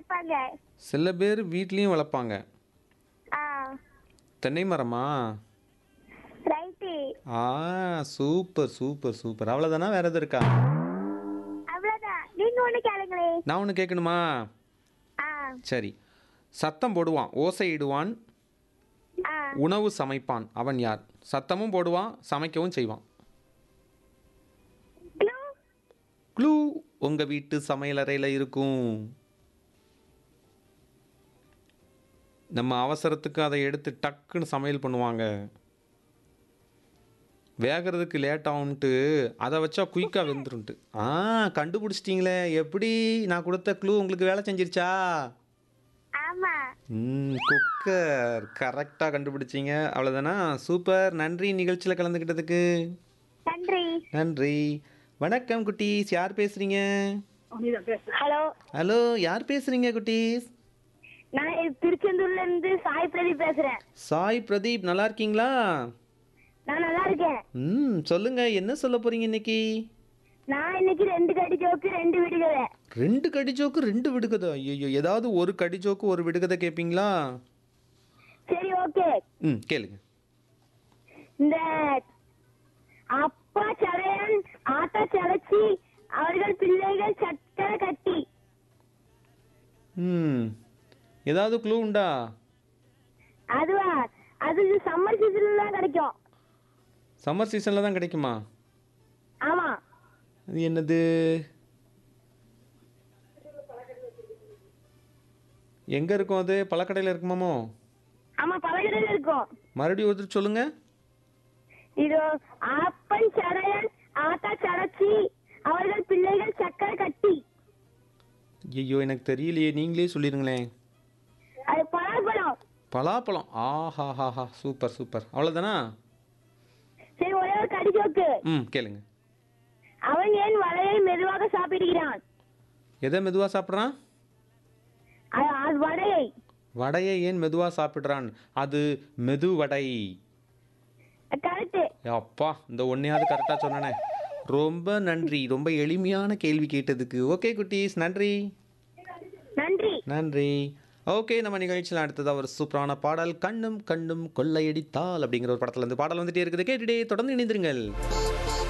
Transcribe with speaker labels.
Speaker 1: வளர்ப்பாங்க
Speaker 2: சில பேர் வீட்லேயும் வளர்ப்பாங்க
Speaker 1: ஆ
Speaker 2: தென்னை மரமா
Speaker 1: ரைட்டு
Speaker 2: ஆ சூப்பர் சூப்பர் சூப்பர் அவ்வளோதானா வேற எதுவும் இருக்கா
Speaker 1: அவ்வளோதான் நீங்க ஒன்று கேளுங்களே
Speaker 2: நான் ஒன்று கேட்கணுமா
Speaker 1: ஆ
Speaker 2: சரி சத்தம் போடுவான் ஓசையிடுவான்
Speaker 1: ஆ
Speaker 2: உணவு சமைப்பான் அவன் யார் சத்தமும் போடுவான் சமைக்கவும் செய்வான்
Speaker 1: க்ளூ
Speaker 2: க்ளூ உங்கள் வீட்டு சமையலறையில் இருக்கும் நம்ம அவசரத்துக்கு அதை எடுத்து டக்குன்னு சமையல் பண்ணுவாங்க வேகிறதுக்கு லேட் ஆகும்ட்டு அதை வச்சா குயிக்காக வெந்துருன்ட்டு ஆ கண்டுபிடிச்சிட்டிங்களே எப்படி நான் கொடுத்த க்ளூ உங்களுக்கு வேலை செஞ்சிருச்சா
Speaker 1: ஆமா
Speaker 2: ம் குக்கர் கரெக்டாக கண்டுபிடிச்சிங்க அவ்வளோதானா சூப்பர் நன்றி நிகழ்ச்சியில் கலந்துக்கிட்டதுக்கு
Speaker 1: நன்றி
Speaker 2: நன்றி வணக்கம் குட்டீஸ் யார் பேசுகிறீங்க
Speaker 1: ஹலோ
Speaker 2: ஹலோ யார் பேசுகிறீங்க குட்டீஸ்
Speaker 1: நான் திருச்செந்தூர்ல இருந்து சாய் பிரதீப் பேசுறேன்
Speaker 2: சாய் பிரதீப் நல்லா இருக்கீங்களா
Speaker 1: நான் நல்லா இருக்கேன்
Speaker 2: ம் சொல்லுங்க என்ன சொல்ல போறீங்க இன்னைக்கு
Speaker 1: நான் இன்னைக்கு ரெண்டு கடி ஜோக்கு ரெண்டு விடுகதை
Speaker 2: ரெண்டு கடி ஜோக்கு ரெண்டு விடுகதை ஐயோ ஏதாவது ஒரு கடி ஜோக்கு ஒரு விடுகதை கேட்பீங்களா
Speaker 1: சரி ஓகே
Speaker 2: ம் கேளுங்க
Speaker 1: இந்த அப்பா சடையன் ஆட்டா சளைச்சி அவர்கள் பிள்ளைகள் சக்கரை கட்டி
Speaker 2: ம் ஏதாவது க்ளூ உண்டா
Speaker 1: அதுவா அது சம்மர் சீசன்ல தான் கிடைக்கும்
Speaker 2: சம்மர் சீசனில் தான் கிடைக்குமா
Speaker 1: ஆமா
Speaker 2: அது என்னது எங்கே இருக்கும் அது பழக்கடையில் இருக்குமாமோ
Speaker 1: ஆமா பழகடையில இருக்கும்
Speaker 2: மறுபடியும் ஒருத்தர் சொல்லுங்க
Speaker 1: இது அப்பன் சடையன் ஆட்டா சடைச்சி அவர்கள் பிள்ளைகள் சக்கரை கட்டி
Speaker 2: ஐயோ எனக்கு தெரியலையே நீங்களே சொல்லிடுங்களேன்
Speaker 1: அது பலாப்பழம்
Speaker 2: பலாப்பழம் ஆஹா ஹா ஹா சூப்பர் சூப்பர் அவ்வளோதானா
Speaker 1: சரி ஒரே ஒரு கடி ஜோக்கு
Speaker 2: ம் கேளுங்க
Speaker 1: அவன் ஏன் வலையை மெதுவாக சாப்பிடுகிறான்
Speaker 2: எதை மெதுவாக சாப்பிட்றான்
Speaker 1: அ- அது வடையை
Speaker 2: வடையை ஏன் மெதுவாக சாப்பிட்றான் அது மெது வடை
Speaker 1: கரெக்ட்
Speaker 2: அப்பா இந்த ஒன்றையாவது கரெக்டாக சொன்னனே ரொம்ப நன்றி ரொம்ப எளிமையான கேள்வி கேட்டதுக்கு ஓகே குட்டீஸ் நன்றி
Speaker 1: நன்றி
Speaker 2: நன்றி ஓகே நம்ம நிகழ்ச்சியில் அடுத்ததாக ஒரு சூப்பரான பாடல் கண்ணும் கண்ணும் கொள்ளையடித்தால் அப்படிங்கிற ஒரு படத்துல இருந்து பாடல் வந்துட்டே இருக்குது கேட்டுட்டே தொடர்ந்து இணைந்திருங்கள்